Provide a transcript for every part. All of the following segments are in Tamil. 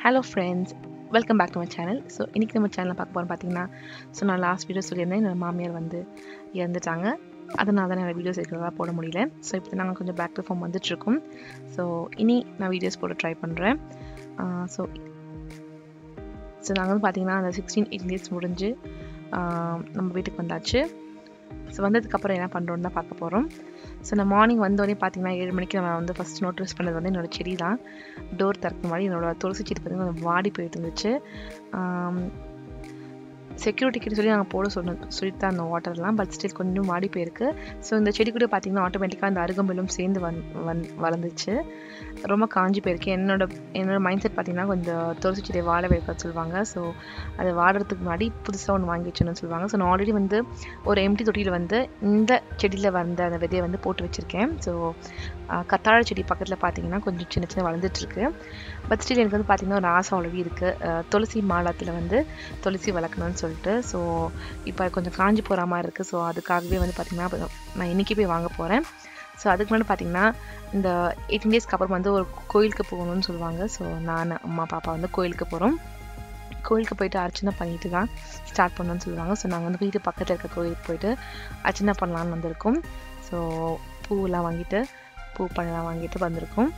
hello friends welcome back to my channel so இன்றைக்கி நம்ம சேனலில் பார்க்க போகிறோம் பார்த்தீங்கன்னா ஸோ நான் லாஸ்ட் வீடியோ சொல்லியிருந்தேன் என்னோட மாமியார் வந்து இறந்துட்டாங்க அதனால தான் என்னால் வீடியோஸ் இருக்கிறதா போட முடியல ஸோ இப்போ நாங்கள் கொஞ்சம் பேக் டு ஃபார்ம் வந்துட்டுருக்கோம் ஸோ இனி நான் வீடியோஸ் போட ட்ரை பண்ணுறேன் ஸோ ஸோ நாங்கள் வந்து பார்த்தீங்கன்னா அந்த சிக்ஸ்டீன் எயிட் டேஸ் முடிஞ்சு ஆஹ் நம்ம வீட்டுக்கு வந்தாச்சு ஸோ வந்ததுக்கப்புறம் என்ன பண்ணுறோன்னு தான் பார்க்க போகிறோம் ஸோ நான் மார்னிங் வந்தோடனே பார்த்தீங்கன்னா ஏழு மணிக்கு நான் வந்து ஃபஸ்ட் நோட்டீஸ் பண்ணது வந்து என்னோடய செடி தான் டோர் திறக்கும் மாதிரி என்னோட துளசி செடி பார்த்தீங்கன்னா கொஞ்சம் வாடி போயிட்டு இருந்துச்சு செக்யூரிட்டிக்கு சொல்லி நாங்கள் போட சொன்ன சொல்லிட்டு தான் அந்த வாட்டர்லாம் பட் ஸ்டில் கொஞ்சம் வாடி போயிருக்கு ஸோ இந்த செடி கூட பார்த்தீங்கன்னா ஆட்டோமேட்டிக்காக அந்த அருகம்புல்லும் சேர்ந்து வந் வந் வளர்ந்துச்சு ரொம்ப காஞ்சி போயிருக்கு என்னோட என்னோட மைண்ட் செட் பார்த்தீங்கன்னா கொஞ்சம் துளசி செடியை வாழ வைக்க சொல்லுவாங்க ஸோ அதை வாடுறதுக்கு முன்னாடி புதுசாக ஒன்று வாங்கி வச்சுன்னு சொல்லுவாங்க ஸோ நான் ஆல்ரெடி வந்து ஒரு எம்டி தொட்டியில் வந்து இந்த செடியில் வந்த அந்த விதையை வந்து போட்டு வச்சுருக்கேன் ஸோ கத்தாழை செடி பக்கத்தில் பார்த்தீங்கன்னா கொஞ்சம் சின்ன சின்ன வளர்ந்துட்டுருக்கு பட் ஸ்டில் எனக்கு வந்து பார்த்தீங்கன்னா ஒரு ஆசை ஆல்ரெடி இருக்குது துளசி மாலத்தில் வந்து துளசி வளர்க்கணும்னு சொல்லிட்டு ஸோ இப்போ கொஞ்சம் காஞ்சி போகிற மாதிரி இருக்குது ஸோ அதுக்காகவே வந்து பார்த்திங்கன்னா நான் இன்றைக்கி போய் வாங்க போகிறேன் ஸோ அதுக்கு முன்னாடி பார்த்தீங்கன்னா இந்த எயிட்டீன் டேஸ்க்கு அப்புறம் வந்து ஒரு கோயிலுக்கு போகணும்னு சொல்லுவாங்க ஸோ நான் அம்மா பாப்பா வந்து கோயிலுக்கு போகிறோம் கோயிலுக்கு போயிட்டு அர்ச்சனை பண்ணிட்டு தான் ஸ்டார்ட் பண்ணணும்னு சொல்லுவாங்க ஸோ நாங்கள் வந்து வீட்டு பக்கத்தில் இருக்க கோயிலுக்கு போயிட்டு அர்ச்சனை பண்ணலான்னு வந்திருக்கோம் ஸோ பூவெல்லாம் வாங்கிட்டு பூ பழம்லாம் வாங்கிட்டு வந்திருக்கோம்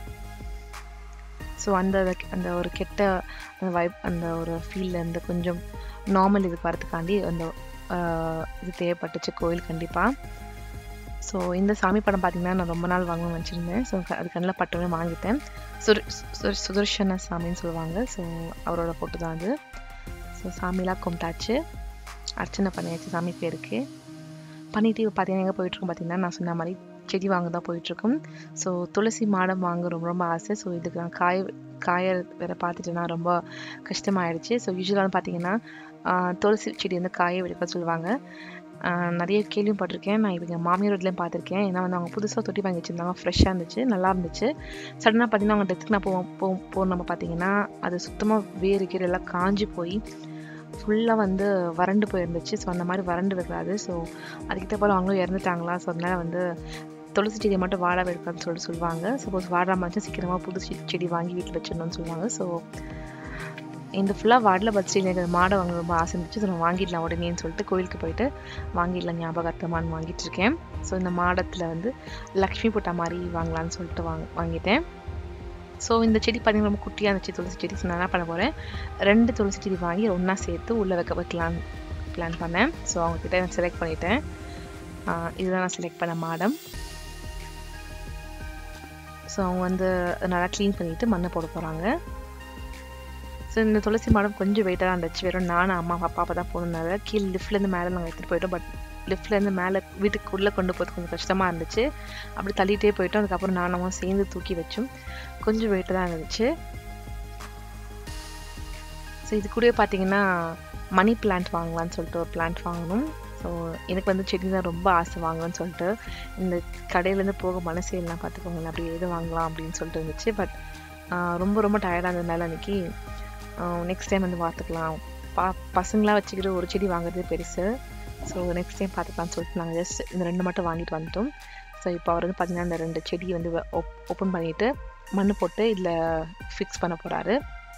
ஸோ அந்த அந்த ஒரு கெட்ட அந்த வைப் அந்த ஒரு ஃபீல்லேருந்து கொஞ்சம் நார்மல் இதுக்கு வரதுக்காண்டி அந்த இது தேவைப்பட்டுச்சு கோயில் கண்டிப்பாக ஸோ இந்த சாமி படம் பார்த்தீங்கன்னா நான் ரொம்ப நாள் வாங்கணும்னு வச்சுருந்தேன் ஸோ அது கண்ணில் பட்டோன்னே வாங்கிட்டேன் சுர் சுதர்ஷன சாமின்னு சொல்லுவாங்க ஸோ அவரோட ஃபோட்டோ தான் அது ஸோ சாமிலாம் கும்பிட்டாச்சு அர்ச்சனை பண்ணியாச்சு சாமி பேருக்கு பண்ணிட்டு பார்த்தீங்கன்னா எங்கே போயிட்டுருக்கோம் பார்த்தீங்கன்னா நான் சொன்ன மாதிரி செடி வாங்க தான் போயிட்டுருக்கோம் ஸோ துளசி மாடம் வாங்க ரொம்ப ரொம்ப ஆசை ஸோ இதுக்கு நான் காய காய வேற பார்த்துட்டேன்னா ரொம்ப கஷ்டமாயிடுச்சு ஸோ யூஸ்வலாக பார்த்தீங்கன்னா துளசி செடி வந்து காய வைக்க சொல்லுவாங்க நிறைய கேள்வியும் பட்டிருக்கேன் நான் இப்போ எங்கள் மாமியார் வீட்லேயும் பார்த்துருக்கேன் ஏன்னா வந்து அவங்க புதுசாக தொட்டி வாங்கி வச்சுருந்தாங்க ஃப்ரெஷ்ஷாக இருந்துச்சு நல்லா இருந்துச்சு சடனாக பார்த்தீங்கன்னா அவங்க டெத்துக்கு நான் போவோம் போ போனோம் நம்ம பார்த்தீங்கன்னா அது சுத்தமாக வேறு கீரை எல்லாம் காஞ்சி போய் ஃபுல்லாக வந்து வறண்டு போயிருந்துச்சு ஸோ அந்த மாதிரி வறண்டு வைக்காது ஸோ அதுக்கிட்ட போல் அவங்களும் இறந்துட்டாங்களா ஸோ அதனால் வந்து துளசி செடியை மட்டும் வாட வைக்காதுன்னு சொல்லிட்டு சொல்லுவாங்க சப்போஸ் வாடாமல் இருந்துச்சு சீக்கிரமாக புது செடி வாங்கி வீட்டில் வச்சிடணும்னு சொல்லுவாங்க ஸோ இந்த ஃபுல்லாக வாடில் பஸ் எனக்கு மாடை வாங்க ரொம்ப ஆசை இருந்துச்சு ஸோ நான் வாங்கிடலாம் உடனேன்னு சொல்லிட்டு கோயிலுக்கு போயிட்டு வாங்கிடலாம் ஞாபகார்த்தமானு வாங்கிட்டு இருக்கேன் ஸோ இந்த மாடத்தில் வந்து லக்ஷ்மி புட்டா மாதிரி வாங்கலான்னு சொல்லிட்டு வாங்க வாங்கிட்டேன் ஸோ இந்த செடி பார்த்தீங்கன்னா ரொம்ப குட்டியாக இருந்துச்சு துளசி செடி ஸோ நான் என்ன பண்ண போகிறேன் ரெண்டு துளசி செடி வாங்கி ஒன்றா சேர்த்து உள்ளே வைக்க வைக்கலான் பிளான் பண்ணேன் ஸோ அவங்கக்கிட்ட நான் செலக்ட் பண்ணிட்டேன் இதுதான் நான் செலக்ட் பண்ண மாடம் ஸோ அவங்க வந்து நல்லா க்ளீன் பண்ணிவிட்டு மண்ணை போட போகிறாங்க ஸோ இந்த துளசி மாடம் கொஞ்சம் வெயிட்டாக தான் இருந்துச்சு வெறும் நானும் அம்மா அப்பா தான் போனதுனால கீழே லிஃப்ட்லேருந்து மேலே நாங்கள் எடுத்துகிட்டு போயிட்டோம் பட் லிஃப்ட்லேருந்து மேலே வீட்டுக்கு உள்ளே கொண்டு போகிறது கொஞ்சம் கஷ்டமாக இருந்துச்சு அப்படி தள்ளிகிட்டே போயிட்டோம் அதுக்கப்புறம் நானும் சேர்ந்து தூக்கி வச்சோம் கொஞ்சம் வெயிட்டு தான் இருந்துச்சு ஸோ இது கூடவே பார்த்தீங்கன்னா மணி பிளான்ட் வாங்கலான்னு சொல்லிட்டு ஒரு பிளான்ட் வாங்கணும் ஸோ எனக்கு வந்து செடி தான் ரொம்ப ஆசை வாங்கணும்னு சொல்லிட்டு இந்த கடையிலேருந்து போக மனசே எல்லாம் பார்த்துக்கோங்களேன் அப்படி எது வாங்கலாம் அப்படின்னு சொல்லிட்டு இருந்துச்சு பட் ரொம்ப ரொம்ப டயர்டாக இருந்ததுனால அன்றைக்கி நெக்ஸ்ட் டைம் வந்து பார்த்துக்கலாம் பா பசங்களாம் வச்சுக்கிட்டு ஒரு செடி வாங்குறது பெருசு ஸோ நெக்ஸ்ட் டைம் பார்த்துக்கலாம்னு சொல்லிட்டு நாங்கள் ஜஸ்ட் இந்த ரெண்டு மட்டும் வாங்கிட்டு வந்துட்டோம் ஸோ இப்போ அவர் வந்து பார்த்திங்கன்னா இந்த ரெண்டு செடியை வந்து ஓப்பன் பண்ணிவிட்டு மண் போட்டு இதில் ஃபிக்ஸ் பண்ண போகிறாரு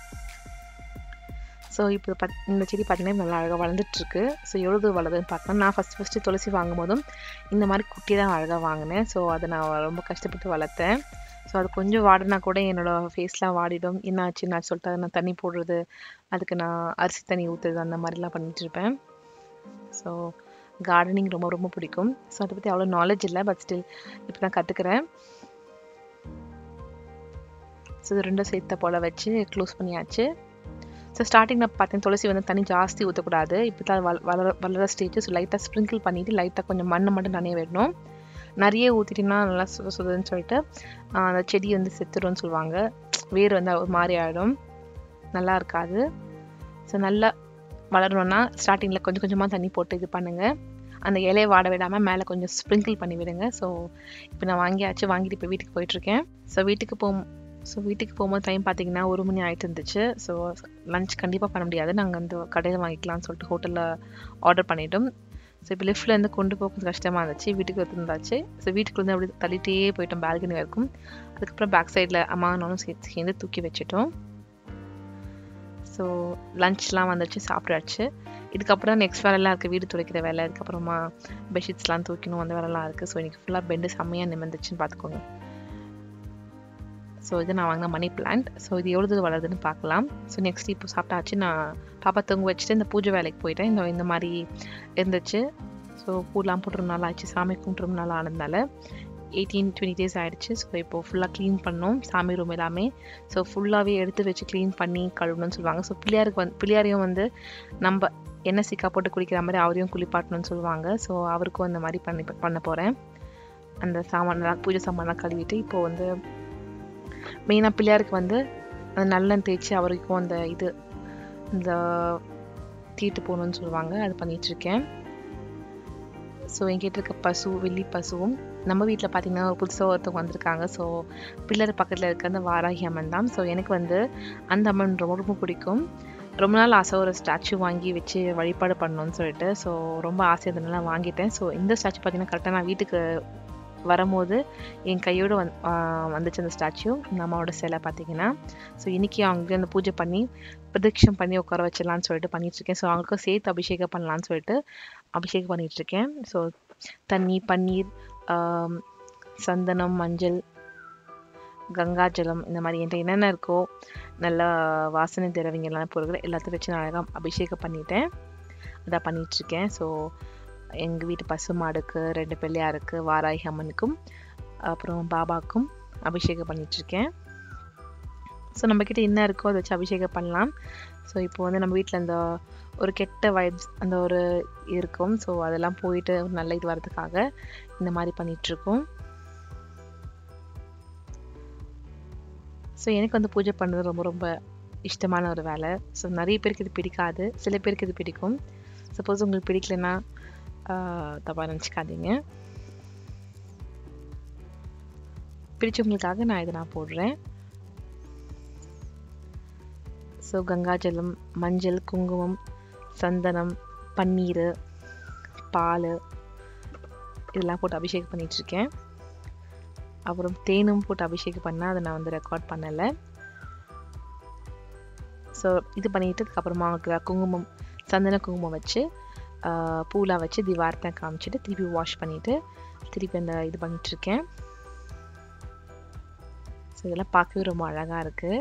ஸோ இப்போ பத் இந்த செடி பார்த்திங்கன்னா நல்லா அழகாக வளர்ந்துட்டுருக்கு ஸோ எவ்வளோ வளருதுன்னு பார்த்தோம் நான் ஃபஸ்ட்டு ஃபஸ்ட்டு துளசி வாங்கும் போதும் இந்த மாதிரி குட்டி தான் அழகாக வாங்கினேன் ஸோ அதை நான் ரொம்ப கஷ்டப்பட்டு வளர்த்தேன் ஸோ அது கொஞ்சம் வாடினா கூட என்னோடய ஃபேஸ்லாம் வாடிடும் என்ன ஆச்சு நான் சொல்லிட்டு அதை நான் தண்ணி போடுறது அதுக்கு நான் அரிசி தண்ணி ஊற்றுறது அந்த மாதிரிலாம் பண்ணிகிட்டு இருப்பேன் ஸோ கார்டனிங் ரொம்ப ரொம்ப பிடிக்கும் ஸோ அதை பற்றி அவ்வளோ நாலேஜ் இல்லை பட் ஸ்டில் இப்போ நான் கற்றுக்கிறேன் ஸோ இது ரெண்டும் சேர்த்த போல் வச்சு க்ளோஸ் பண்ணியாச்சு ஸோ ஸ்டார்டிங்கில் பார்த்தீங்கன்னா துளசி வந்து தண்ணி ஜாஸ்தி ஊற்றக்கூடாது இப்போ தான் வள வளர வளர ஸ்டேஜ் ஸோ லைட்டாக ஸ்ப்ரிங்கிள் பண்ணிவிட்டு லைட்டாக கொஞ்சம் மண்ணை மட்டும் நனைய விடணும் நிறைய ஊற்றிட்டிங்கன்னா நல்லா சுத சுதுன்னு சொல்லிட்டு அந்த செடி வந்து செத்துரும்னு சொல்லுவாங்க வேர் வந்து ஒரு மாதிரி ஆகிடும் நல்லா இருக்காது ஸோ நல்லா வளரணும்னா ஸ்டார்டிங்கில் கொஞ்சம் கொஞ்சமாக தண்ணி போட்டு இது பண்ணுங்கள் அந்த இலையை வாட விடாமல் மேலே கொஞ்சம் ஸ்ப்ரிங்கிள் பண்ணி விடுங்க ஸோ இப்போ நான் வாங்கியாச்சு வாங்கிட்டு இப்போ வீட்டுக்கு போயிட்டுருக்கேன் ஸோ வீட்டுக்கு போ ஸோ வீட்டுக்கு போகும்போது டைம் பார்த்தீங்கன்னா ஒரு மணி ஆகிட்டு இருந்துச்சு ஸோ லஞ்ச் கண்டிப்பாக பண்ண முடியாது நாங்கள் வந்து கடையில் வாங்கிக்கலாம்னு சொல்லிட்டு ஹோட்டலில் ஆர்டர் பண்ணிட்டோம் ஸோ இப்போ லிஃப்ட்லேருந்து கொண்டு போக கொஞ்சம் கஷ்டமாக இருந்துச்சு வீட்டுக்கு இருந்தாச்சு ஸோ வீட்டுக்குள்ளே அப்படி தள்ளிட்டே போயிட்டோம் பால்கனி வரைக்கும் அதுக்கப்புறம் பேக் சைடில் அம்மா நானும் சேர்த்து சேர்ந்து தூக்கி வச்சுட்டோம் ஸோ லஞ்ச்லாம் வந்துச்சு சாப்பிட்டாச்சு இதுக்கப்புறம் நெக்ஸ்ட் வேலைலாம் இருக்குது வீடு துடைக்கிற வேலை அதுக்கப்புறமா பெட்ஷீட்ஸ்லாம் தூக்கணும் அந்த வேலைலாம் இருக்குது ஸோ இன்றைக்கி ஃபுல்லாக பெண்டு செம்மையாக நிமிர்ந்துச்சுன்னு பார்த்துக்கோங்க ஸோ இது நான் வாங்கின மணி பிளான்ட் ஸோ இது எவ்வளோ தூரம் வளருதுன்னு பார்க்கலாம் ஸோ நெக்ஸ்ட் இப்போ சாப்பிட்டாச்சு நான் பாப்பா தூங்க வச்சுட்டு இந்த பூஜை வேலைக்கு போயிட்டேன் இந்த இந்த மாதிரி இருந்துச்சு ஸோ பூலாம் போட்டு ரொம்ப நாள் ஆச்சு சாமி கும்பிட்டு ரொம்ப நாள் ஆனதுனால எயிட்டீன் டுவெண்ட்டி டேஸ் ஆகிடுச்சு ஸோ இப்போது ஃபுல்லாக க்ளீன் பண்ணோம் சாமி ரூம் எல்லாமே ஸோ ஃபுல்லாகவே எடுத்து வச்சு க்ளீன் பண்ணி கழுவணும்னு சொல்லுவாங்க ஸோ பிள்ளையாருக்கு வந்து பிள்ளையாரையும் வந்து நம்ம எண்ணெய் சிக்கா போட்டு குளிக்கிற மாதிரி அவரையும் குளிப்பாட்டணும்னு சொல்லுவாங்க ஸோ அவருக்கும் அந்த மாதிரி பண்ணி பண்ண போகிறேன் அந்த சாமான்லாம் பூஜை சாமான்லாம் கழுவிட்டு இப்போது வந்து மெயினாக பிள்ளையாருக்கு வந்து அந்த நல்லெண்ணெய் தேய்ச்சி அவருக்கும் அந்த இது இந்த தீட்டு போகணும்னு சொல்லுவாங்க அது பண்ணிகிட்ருக்கேன் ஸோ என்கிட்ட இருக்க பசு வெள்ளி பசுவும் நம்ம வீட்டில் பார்த்தீங்கன்னா புதுசாக ஒருத்தவங்க வந்திருக்காங்க ஸோ பிள்ளர் பக்கத்தில் இருக்க அந்த வாராகி அம்மன் தான் ஸோ எனக்கு வந்து அந்த அம்மன் ரொம்ப ரொம்ப பிடிக்கும் ரொம்ப நாள் ஆசை ஒரு ஸ்டாச்சு வாங்கி வச்சு வழிபாடு பண்ணணும்னு சொல்லிட்டு ஸோ ரொம்ப ஆசை அதனால வாங்கிட்டேன் ஸோ இந்த ஸ்டாச்சு பார்த்தீங்கன்னா கரெக்டாக நான் வீட்டுக்கு வரும்போது என் கையோடு வந் வந்துச்சு அந்த ஸ்டாச்சு இந்த அம்மாவோட சிலை பார்த்தீங்கன்னா ஸோ இன்றைக்கி அவங்களுக்கு அந்த பூஜை பண்ணி பிரதட்சம் பண்ணி உட்கார வச்சிடலான்னு சொல்லிட்டு பண்ணிகிட்ருக்கேன் ஸோ அவங்களுக்கும் சேர்த்து அபிஷேகம் பண்ணலான்னு சொல்லிட்டு அபிஷேகம் பண்ணிகிட்ருக்கேன் ஸோ தண்ணி பன்னீர் சந்தனம் மஞ்சள் கங்காஜலம் இந்த மாதிரி என்கிட்ட என்னென்ன இருக்கோ நல்லா வாசனை திரவிங்கெல்லாம் பொருட்கள் எல்லாத்தையும் வச்சு நான் அழகாக அபிஷேகம் பண்ணிட்டேன் அதான் பண்ணிகிட்ருக்கேன் ஸோ எங்கள் வீட்டு பசு மாடுக்கு ரெண்டு பிள்ளையாருக்கு வாராகி அம்மனுக்கும் அப்புறம் பாபாக்கும் அபிஷேகம் பண்ணிகிட்ருக்கேன் ஸோ நம்மக்கிட்ட என்ன இருக்கோ அதை வச்சு அபிஷேகம் பண்ணலாம் ஸோ இப்போ வந்து நம்ம வீட்டில் அந்த ஒரு கெட்ட வைப்ஸ் அந்த ஒரு இருக்கும் ஸோ அதெல்லாம் போயிட்டு ஒரு நல்ல இது வரதுக்காக இந்த மாதிரி பண்ணிகிட்ருக்கோம் ஸோ எனக்கு வந்து பூஜை பண்ணுறது ரொம்ப ரொம்ப இஷ்டமான ஒரு வேலை ஸோ நிறைய பேருக்கு இது பிடிக்காது சில பேருக்கு இது பிடிக்கும் சப்போஸ் உங்களுக்கு பிடிக்கலன்னா தப்பாக நினச்சிக்காதீங்க பிடிச்சவங்களுக்காக நான் இதை நான் போடுறேன் ஸோ கங்காஜலம் மஞ்சள் குங்குமம் சந்தனம் பன்னீர் பால் இதெல்லாம் போட்டு அபிஷேகம் பண்ணிகிட்ருக்கேன் அப்புறம் தேனும் போட்டு அபிஷேகம் பண்ணால் அதை நான் வந்து ரெக்கார்ட் பண்ணலை ஸோ இது பண்ணிட்டு அதுக்கப்புறமா அவங்களுக்கு குங்குமம் சந்தன குங்குமம் வச்சு பூலாம் வச்சு திவார்த்தை காமிச்சிட்டு திருப்பி வாஷ் பண்ணிவிட்டு திருப்பி அந்த இது பண்ணிகிட்ருக்கேன் ஸோ இதெல்லாம் பார்க்கவே ரொம்ப அழகாக இருக்குது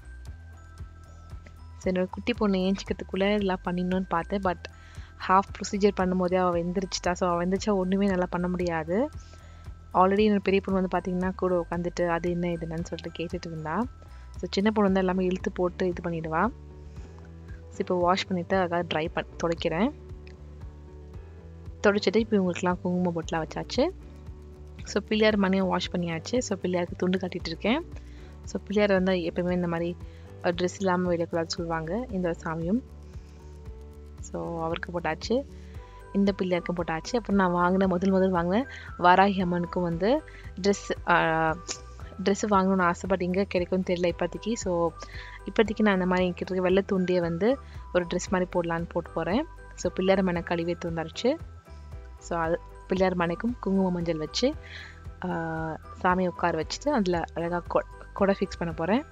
ஸோ என்னோட குட்டி பொண்ணு ஏஞ்சிக்கிறதுக்குள்ளே இதெல்லாம் பண்ணிடணும்னு பார்த்தேன் பட் ஹாஃப் ப்ரொசீஜர் பண்ணும்போதே அவள் வெந்திரிச்சிட்டா ஸோ அவள் வெந்திரிச்சா ஒன்றுமே நல்லா பண்ண முடியாது ஆல்ரெடி என்னோட பெரிய பொண்ணு வந்து பார்த்திங்கன்னா கூட உட்காந்துட்டு அது என்ன இது என்னன்னு சொல்லிட்டு கேட்டுட்டு இருந்தா ஸோ சின்ன பொண்ணு வந்து எல்லாமே இழுத்து போட்டு இது பண்ணிடுவா ஸோ இப்போ வாஷ் பண்ணிவிட்டு அதாவது ட்ரை பண் துடைக்கிறேன் துடைச்சிட்டு இப்போ இவங்களுக்குலாம் குங்கும பொட்டெலாம் வச்சாச்சு ஸோ பிள்ளையார் மணியும் வாஷ் பண்ணியாச்சு ஸோ பிள்ளையாருக்கு துண்டு கட்டிகிட்டு இருக்கேன் ஸோ பிள்ளையார் வந்து எப்போயுமே இந்த மாதிரி ட்ரெஸ் இல்லாமல் வெளியக்கூடாது சொல்லுவாங்க இந்த சாமியும் ஸோ அவருக்கு போட்டாச்சு இந்த பிள்ளையாருக்கும் போட்டாச்சு அப்புறம் நான் வாங்கின முதல் முதல் வாங்கினேன் வாராகி அம்மனுக்கும் வந்து ட்ரெஸ் ட்ரெஸ்ஸு வாங்கணும்னு ஆசைப்பட்டு எங்கே கிடைக்கும்னு தெரியல இப்போதைக்கு ஸோ இப்போதைக்கு நான் இந்த மாதிரி என்கிட்ட இருக்க வெள்ளை துண்டியை வந்து ஒரு ட்ரெஸ் மாதிரி போடலான்னு போட்டு போகிறேன் ஸோ பிள்ளையார் மனை கழுவி தந்துருச்சு ஸோ அது பிள்ளையார் மனைக்கும் குங்கும மஞ்சள் வச்சு சாமியை உட்கார வச்சுட்டு அதில் அழகாக கொ கொடை ஃபிக்ஸ் பண்ண போகிறேன்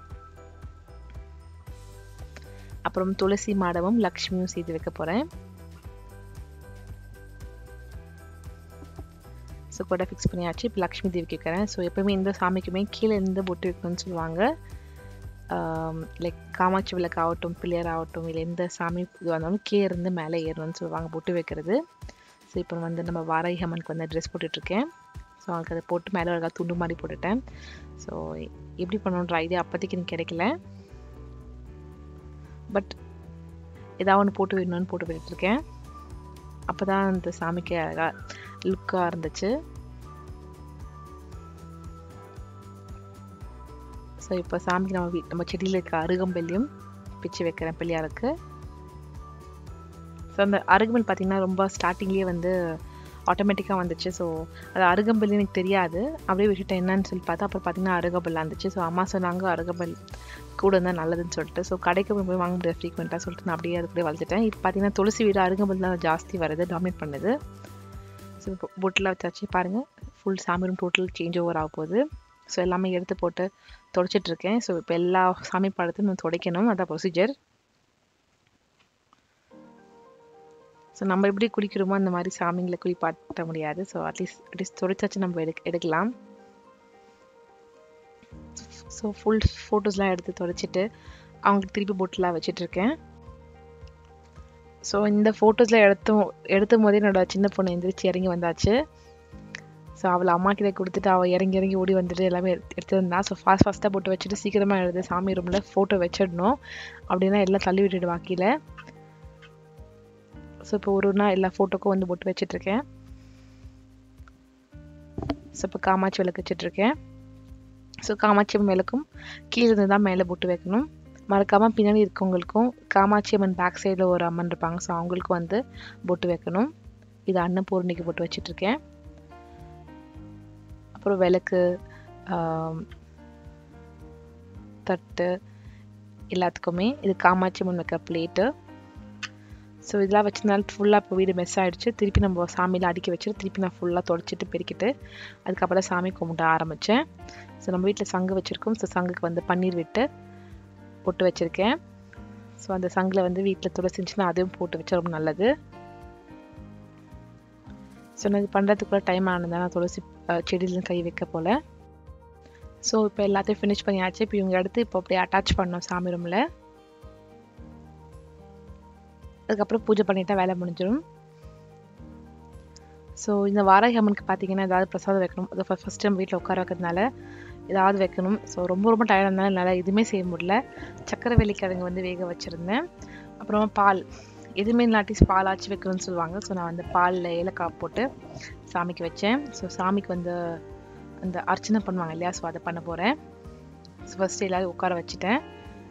அப்புறம் துளசி மாடமும் லக்ஷ்மியும் செய்து வைக்க போகிறேன் ஸோ கூட ஃபிக்ஸ் பண்ணியாச்சு இப்போ லக்ஷ்மி தேவிக்கு வைக்கிறேன் ஸோ எப்போவுமே இந்த சாமிக்குமே கீழே இருந்து பொட்டு வைக்கணும்னு சொல்லுவாங்க லைக் காமாட்சி விளக்கு ஆகட்டும் பிள்ளையார் ஆகட்டும் இல்லை எந்த சாமி இது வந்தாலும் கீழே இருந்து மேலே ஏறணும்னு சொல்லுவாங்க பொட்டு வைக்கிறது ஸோ இப்போ வந்து நம்ம வாராகி அம்மனுக்கு வந்து ட்ரெஸ் போட்டுட்ருக்கேன் ஸோ அவங்களுக்கு அதை போட்டு மேலே அழகாக துண்டு மாதிரி போட்டுட்டேன் ஸோ எப்படி பண்ணணுன்ற ஐடியா அப்போதைக்கு எனக்கு கிடைக்கல பட் ஏதாவது ஒன்று போட்டு விடணும்னு போட்டு விட்டுருக்கேன் அப்போ தான் அந்த சாமிக்கு அழகாக லுக்காக இருந்துச்சு ஸோ இப்போ சாமிக்கு நம்ம வீ நம்ம செடியில் இருக்க அருகம்பெல்லியும் பிச்சு வைக்கிறேன் பிள்ளையாருக்கு ஸோ அந்த அருகம்பல் பார்த்திங்கன்னா ரொம்ப ஸ்டார்டிங்லேயே வந்து ஆட்டோமேட்டிக்காக வந்துச்சு ஸோ அது அருகம்பல் எனக்கு தெரியாது அப்படியே விட்டுட்டேன் என்னன்னு சொல்லி பார்த்தா அப்புறம் பார்த்தீங்கன்னா அருகம்பல் இருந்துச்சு ஸோ அம்மா சொன்னாங்க அருகம்பல் கூட இருந்தால் நல்லதுன்னு சொல்லிட்டு ஸோ கடைக்கு போய் வாங்க முடியாது ஃப்ரீக்வெண்ட்டாக சொல்லிட்டு நான் அப்படியே அது கூட வளர்த்துட்டேன் இப்போ பார்த்தீங்கன்னா துளசி வீடு அருகம்பல் தான் ஜாஸ்தி வருது டாமினேட் பண்ணுது ஸோ இப்போ பொட்டில் வச்சாச்சு பாருங்கள் ஃபுல் சாமி ரூம் டோட்டல் சேஞ்ச் ஓவர் ஆக போகுது ஸோ எல்லாமே எடுத்து போட்டு தொடச்சிட்ருக்கேன் ஸோ இப்போ எல்லா சாமி படத்தையும் நான் துடைக்கணும் அதான் ப்ரொசீஜர் ஸோ நம்ம எப்படி குளிக்கிறோமோ அந்த மாதிரி சாமிங்களை குளிப்பாட்ட முடியாது ஸோ அட்லீஸ்ட் அட்லீஸ்ட் துடைச்சாச்சும் நம்ம எடு எடுக்கலாம் ஸோ ஃபுல் ஃபோட்டோஸ்லாம் எடுத்து துடைச்சிட்டு அவங்களுக்கு திருப்பி பொட்டிலாம் வச்சிட்ருக்கேன் ஸோ இந்த ஃபோட்டோஸில் எடுத்தும் எடுத்தும் போதே என்னோட சின்ன பொண்ணு எந்திரிச்சு இறங்கி வந்தாச்சு ஸோ அவளை அம்மா கிட்ட கொடுத்துட்டு அவள் இறங்கி இறங்கி ஓடி வந்துட்டு எல்லாமே எடுத்து எடுத்துருந்தா ஸோ ஃபாஸ்ட் ஃபாஸ்ட்டாக போட்டு வச்சுட்டு சீக்கிரமாக எழுது சாமி ரூமில் ஃபோட்டோ வச்சிடணும் அப்படின்னா எல்லாம் தள்ளி விட்டுடுவா கீழே ஸோ இப்போ ஒரு நாள் எல்லா ஃபோட்டோக்கும் வந்து போட்டு வச்சிட்ருக்கேன் ஸோ இப்போ காமாட்சி விளக்கு வச்சிட்ருக்கேன் ஸோ காமாட்சி அம்மன் விளக்கும் கீழே இருந்து தான் மேலே போட்டு வைக்கணும் மறக்காமல் பின்னாடி இருக்கவங்களுக்கும் காமாட்சி அம்மன் பேக் சைடில் ஒரு அம்மன் இருப்பாங்க ஸோ அவங்களுக்கும் வந்து பொட்டு வைக்கணும் இது அன்னபூர்ணிக்கு போட்டு வச்சிட்ருக்கேன் அப்புறம் விளக்கு தட்டு எல்லாத்துக்குமே இது காமாட்சி அம்மன் வைக்கிற பிளேட்டு ஸோ இதெல்லாம் வச்சதுனால ஃபுல்லாக இப்போ வீடு மெஸ் ஆகிடுச்சு திருப்பி நம்ம சாமியில் அடுக்கி வச்சுட்டு திருப்பி நான் ஃபுல்லாக தொடச்சிட்டு பெருக்கிட்டு அதுக்கப்புறம் சாமி கும்பிட ஆரம்பித்தேன் ஸோ நம்ம வீட்டில் சங்கு வச்சுருக்கோம் ஸோ சங்குக்கு வந்து பன்னீர் விட்டு போட்டு வச்சுருக்கேன் ஸோ அந்த சங்கில் வந்து வீட்டில் துளசிச்சுன்னா அதையும் போட்டு வச்சா ரொம்ப நல்லது ஸோ நான் இது பண்ணுறதுக்குள்ள டைம் ஆனதுதான் நான் துளசி செடியிலும் கை வைக்க போல் ஸோ இப்போ எல்லாத்தையும் ஃபினிஷ் பண்ணியாச்சு இப்போ இவங்க எடுத்து இப்போ அப்படியே அட்டாச் பண்ணோம் சாமி ரூமில் அதுக்கப்புறம் பூஜை பண்ணிட்டா வேலை முடிஞ்சிடும் ஸோ இந்த வாராகி அம்மனுக்கு பார்த்தீங்கன்னா ஏதாவது பிரசாதம் வைக்கணும் அது ஃபஸ்ட் டைம் வீட்டில் உட்கார வைக்கிறதுனால ஏதாவது வைக்கணும் ஸோ ரொம்ப ரொம்ப டயர்டாக இருந்தாலும் என்னால் எதுவுமே செய்ய முடியல சக்கரை வெள்ளிக்கிழங்கு வந்து வேக வச்சுருந்தேன் அப்புறமா பால் எதுவுமே இல்லாட்டி பால் ஆச்சு வைக்கணும்னு சொல்லுவாங்க ஸோ நான் வந்து பாலில் ஏலக்காய் போட்டு சாமிக்கு வச்சேன் ஸோ சாமிக்கு வந்து அந்த அர்ச்சனை பண்ணுவாங்க இல்லையா ஸோ அதை பண்ண போகிறேன் ஸோ ஃபஸ்ட்டு எல்லோரும் உட்கார வச்சுட்டேன்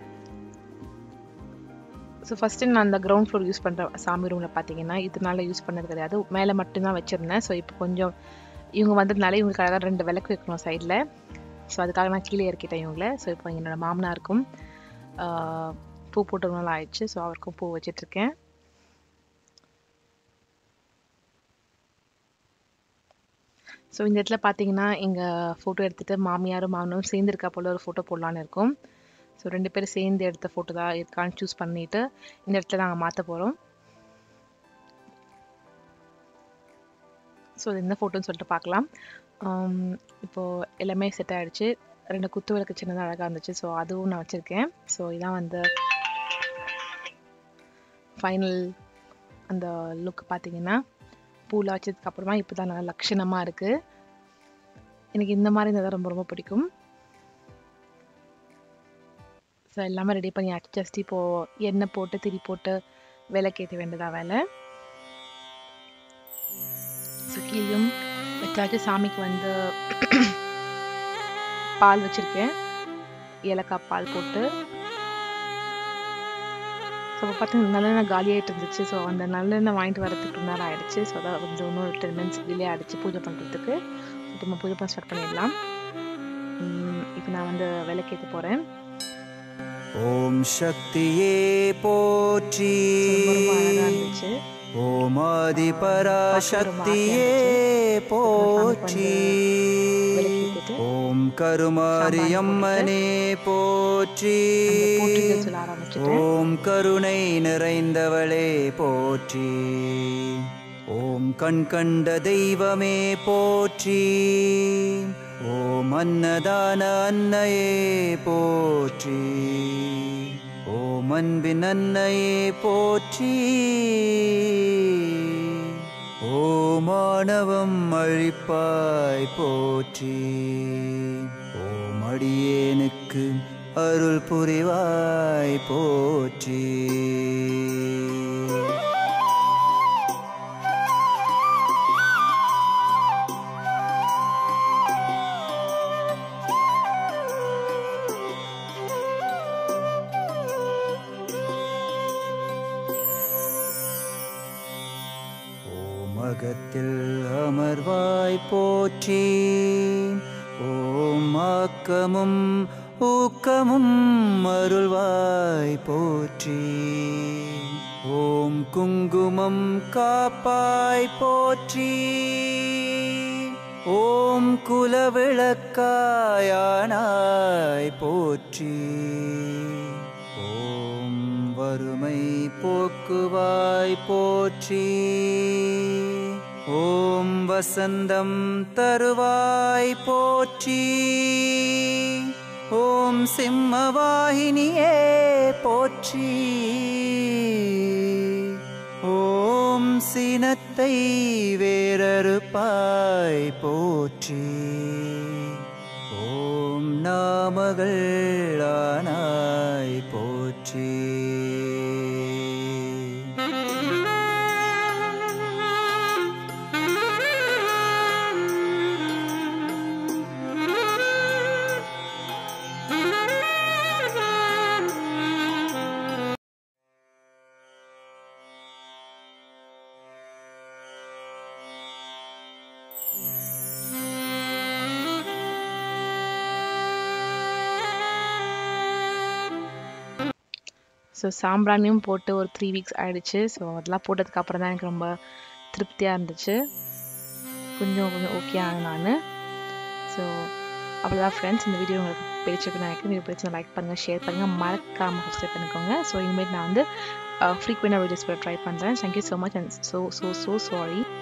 ஸோ ஃபஸ்ட்டு நான் அந்த கிரவுண்ட் ஃப்ளோர் யூஸ் பண்ணுற சாமி ரூமில் பார்த்தீங்கன்னா இதனால யூஸ் பண்ணது கிடையாது மேலே மட்டும்தான் வச்சுருந்தேன் ஸோ இப்போ கொஞ்சம் இவங்க வந்ததுனால இவங்களுக்காக ரெண்டு விளக்கு வைக்கணும் சைடில் ஸோ அதுக்காக நான் கீழே இறக்கிட்டேன் இவங்கள ஸோ இப்போ என்னோட மாமனாருக்கும் பூ போட்டு நாள் ஆயிடுச்சு ஸோ அவருக்கும் பூ வச்சிட்ருக்கேன் ஸோ இந்த இடத்துல பார்த்தீங்கன்னா எங்கள் ஃபோட்டோ எடுத்துகிட்டு மாமியாரும் மாமனும் சேர்ந்துருக்கா போல் ஒரு ஃபோட்டோ போடலான்னு இருக்கும் ஸோ ரெண்டு பேரும் சேர்ந்து எடுத்த ஃபோட்டோ தான் இருக்கான்னு சூஸ் பண்ணிவிட்டு இந்த இடத்துல நாங்கள் மாற்ற போகிறோம் ஸோ இது என்ன ஃபோட்டோன்னு சொல்லிட்டு பார்க்கலாம் இப்போது எல்லாமே செட் ஆகிடுச்சு ரெண்டு குத்து விளக்கு சின்னதாக அழகாக இருந்துச்சு ஸோ அதுவும் நான் வச்சுருக்கேன் ஸோ இதான் வந்து ஃபைனல் அந்த லுக் பார்த்தீங்கன்னா பூவில் வச்சதுக்கு அப்புறமா இப்போ தான் நல்லா லட்சணமாக இருக்குது எனக்கு இந்த மாதிரி இருந்தால் ரொம்ப ரொம்ப பிடிக்கும் ஸோ எல்லாமே ரெடி பண்ணி ஜஸ்ட் இப்போது எண்ணெய் போட்டு திரி போட்டு விளக்கேற்ற வேண்டியதா வேலை ஸோ கீழும் வச்சாச்சு சாமிக்கு வந்து பால் வச்சுருக்கேன் ஏலக்காய் பால் போட்டு ஸோ அப்போ பார்த்து நல்லெண்ணெய் காலியாகிட்டு இருந்துச்சு ஸோ அந்த நல்லெண்ணெய் வாங்கிட்டு வரதுக்கு நேரம் ஆகிடுச்சு ஸோ அதான் வந்து இன்னும் டென் மினிட்ஸ் டிலே ஆகிடுச்சு பூஜை பண்ணுறதுக்கு இப்போ நம்ம பூஜை பண்ண ஸ்டார்ட் பண்ணிடலாம் இப்போ நான் வந்து விளக்கேற்ற போகிறேன் ஓம் சக்தியே போற்றி ரொம்ப அழகாக இருந்துச்சு ஓம் ஆதி பராசக்தியே போற்றி விளக்கேற்றிட்டு ஓம் கருமாரியம்மனே போற்றி போற்றிகள் சொல்ல ஆரம்பிச்சுட்டேன் ஓம் கருணை நிறைந்தவளே போற்றி ஓம் கண் கண்ட தெய்வமே போற்றி ஓம் அன்னதான அன்னையே போற்றி ஓம் அன்பின் அன்னையே போற்றி ஓமானவம் அழிப்பாய் போற்றி ஓம் அடியேனுக்கு அருள் புரிவாய் போற்றி ஓமகத்தில் அமர்வாய் போற்றி ஓம் ஆக்கமும் ஊக்கமும் அருள்வாய் போற்றி ஓம் குங்குமம் காப்பாய் போற்றி ஓம் குலவிளக்காயானாய் போற்றி ஓம் வறுமை போக்குவாய் போற்றி ஓம் வசந்தம் தருவாய் போற்றி ஓம் சிம்மவாகினியே போற்றி ஓம் சினத்தை வேறறுப்பாய் போற்றி ஓம் நாமகள் ஆனாய் போற்றி ஸோ சாம்பிராணியும் போட்டு ஒரு த்ரீ வீக்ஸ் ஆயிடுச்சு ஸோ அதெல்லாம் போட்டதுக்கு அப்புறம் தான் எனக்கு ரொம்ப திருப்தியாக இருந்துச்சு கொஞ்சம் கொஞ்சம் ஓகே ஆனேன் நான் ஸோ அவ்வளோதான் ஃப்ரெண்ட்ஸ் இந்த வீடியோ உங்களுக்கு பிடிச்சிருக்கு நான் வீடியோ பிடிச்சி லைக் பண்ணுங்கள் ஷேர் பண்ணுங்கள் மறக்காமல் சப்ஸ்கிரைப் பண்ணிக்கோங்க ஸோ இனிமேல் நான் வந்து ஃப்ரீக்வெண்டாக வீடியோஸ் ட்ரை பண்ணுறேன் thank you so much and so so so sorry